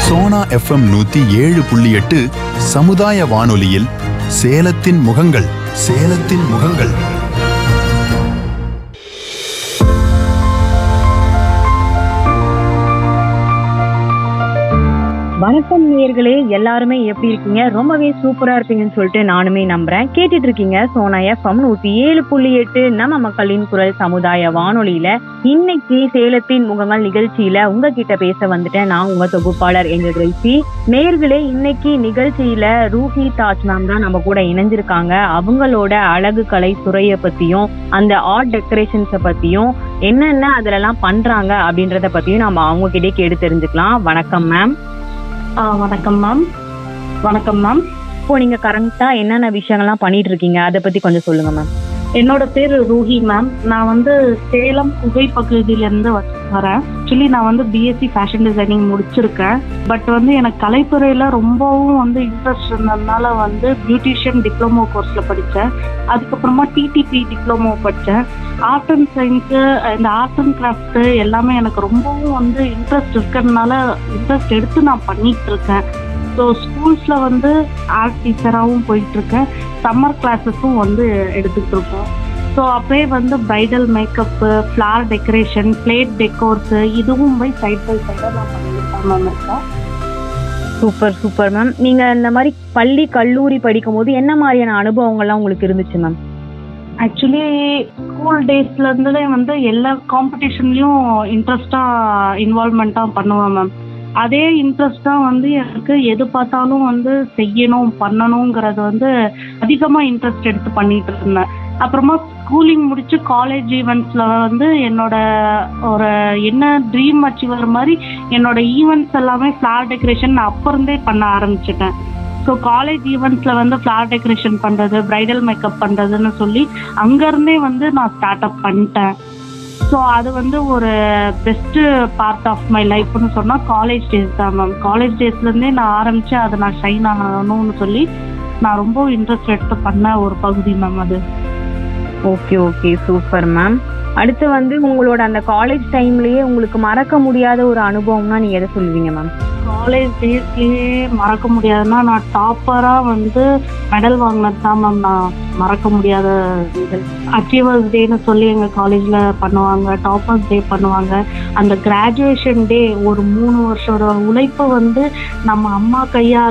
Sona FM நூத்தி ஏழு புள்ளி எட்டு சமுதாய வானொலியில் சேலத்தின் முகங்கள் சேலத்தின் முகங்கள் வணக்கம் நேயர்களே எல்லாருமே எப்படி இருக்கீங்க ரொம்பவே சூப்பரா இருப்பீங்கன்னு சொல்லிட்டு நானுமே நம்புறேன் கேட்டுட்டு இருக்கீங்க சோனா எஃப்எம் நூத்தி ஏழு புள்ளி எட்டு நம்ம மக்களின் குரல் சமுதாய வானொலியில இன்னைக்கு சேலத்தின் முகங்கள் நிகழ்ச்சியில உங்ககிட்ட பேச வந்துட்டேன் நான் உங்க தொகுப்பாளர் எங்க கிரேசி நேயர்களே இன்னைக்கு நிகழ்ச்சியில ரூஹி தாஜ் மேம் தான் நம்ம கூட இணைஞ்சிருக்காங்க அவங்களோட அழகு கலை துறையை பத்தியும் அந்த ஆர்ட் டெக்கரேஷன்ஸை பத்தியும் என்னென்ன அதுலலாம் பண்றாங்க அப்படின்றத பத்தியும் நம்ம அவங்க கிட்டே கேட்டு தெரிஞ்சுக்கலாம் வணக்கம் மேம் ஆ வணக்கம் மேம் வணக்கம் மேம் இப்போ நீங்க கரண்டா என்னென்ன விஷயங்கள்லாம் பண்ணிட்டு இருக்கீங்க அதை பத்தி கொஞ்சம் சொல்லுங்க மேம் என்னோட பேர் ரூஹி மேம் நான் வந்து சேலம் குகை பகுதியிலேருந்து வரேன் ஆக்சுவலி நான் வந்து பிஎஸ்சி ஃபேஷன் டிசைனிங் முடிச்சிருக்கேன் பட் வந்து எனக்கு கலைத்துறையில் ரொம்பவும் வந்து இன்ட்ரெஸ்ட் இருந்ததுனால வந்து பியூட்டிஷியன் டிப்ளமோ கோர்ஸில் படித்தேன் அதுக்கப்புறமா டிடிபி டிப்ளமோ படித்தேன் ஆர்ட் அண்ட் சயின்ஸு இந்த ஆர்ட் அண்ட் கிராஃப்ட்டு எல்லாமே எனக்கு ரொம்பவும் வந்து இன்ட்ரெஸ்ட் இருக்கிறதுனால இன்ட்ரெஸ்ட் எடுத்து நான் பண்ணிட்டு இருக்கேன் ஸோ ஸ்கூல்ஸில் வந்து ஆர்ட் டீச்சராகவும் போயிட்டுருக்கேன் சம்மர் கிளாஸஸும் வந்து எடுத்துக்கிட்டு இருக்கோம் ஸோ அப்படியே வந்து bridal makeup floor decoration plate decors இதுவும் போய் சைட் பை சைடாக நான் பண்ணியிருக்கேன் மேம் இருக்கேன் சூப்பர் சூப்பர் மேம் நீங்க இந்த மாதிரி பள்ளி கல்லூரி படிக்கும் போது என்ன மாதிரியான அனுபவங்கள்லாம் உங்களுக்கு இருந்துச்சு மேம் ஆக்சுவலி ஸ்கூல் டேஸ்லேருந்துலே வந்து எல்லா காம்படிஷன்லேயும் இன்ட்ரெஸ்டாக இன்வால்மெண்ட்டாக பண்ணுவேன் மேம் அதே இன்ட்ரெஸ்ட் தான் வந்து எனக்கு எது பார்த்தாலும் வந்து செய்யணும் பண்ணணுங்கிறது வந்து அதிகமாக இன்ட்ரெஸ்ட் எடுத்து பண்ணிட்டு இருந்தேன் அப்புறமா ஸ்கூலிங் முடிச்சு காலேஜ் ஈவெண்ட்ஸில் வந்து என்னோட ஒரு என்ன ட்ரீம் அச்சீவர் மாதிரி என்னோட ஈவெண்ட்ஸ் எல்லாமே ஃப்ளார் டெக்கரேஷன் நான் அப்போ இருந்தே பண்ண ஆரம்பிச்சிட்டேன் ஸோ காலேஜ் ஈவெண்ட்ஸில் வந்து ஃப்ளார் டெக்கரேஷன் பண்ணுறது ப்ரைடல் மேக்கப் பண்ணுறதுன்னு சொல்லி அங்கேருந்தே வந்து நான் ஸ்டார்ட் அப் பண்ணிட்டேன் ஸோ அது வந்து ஒரு பெஸ்ட்டு பார்ட் ஆஃப் மை லைஃப்னு சொன்னால் காலேஜ் டேஸ் தான் மேம் காலேஜ் டேஸ்லேருந்தே நான் ஆரம்பித்து அதை நான் ஷைன் ஆகணும்னு சொல்லி நான் ரொம்ப இன்ட்ரெஸ்ட் எடுத்து பண்ண ஒரு பகுதி மேம் அது ஓகே ஓகே சூப்பர் மேம் அடுத்து வந்து உங்களோட அந்த காலேஜ் டைம்லயே உங்களுக்கு மறக்க முடியாத ஒரு அனுபவம்னா நீங்க எதை சொல்லுவீங்க மேம் காலேஜ் டேஸ்லயே மறக்க முடியாதுன்னா நான் டாப்பராக வந்து மெடல் வாங்கினது தான் மேம் நான் மறக்க முடியாத இது அச்சீவர்ஸ் டேன்னு சொல்லி எங்கள் காலேஜில் பண்ணுவாங்க டாப்பர்ஸ் டே பண்ணுவாங்க அந்த கிராஜுவேஷன் டே ஒரு மூணு வருஷோட உழைப்பு வந்து நம்ம அம்மா கையால்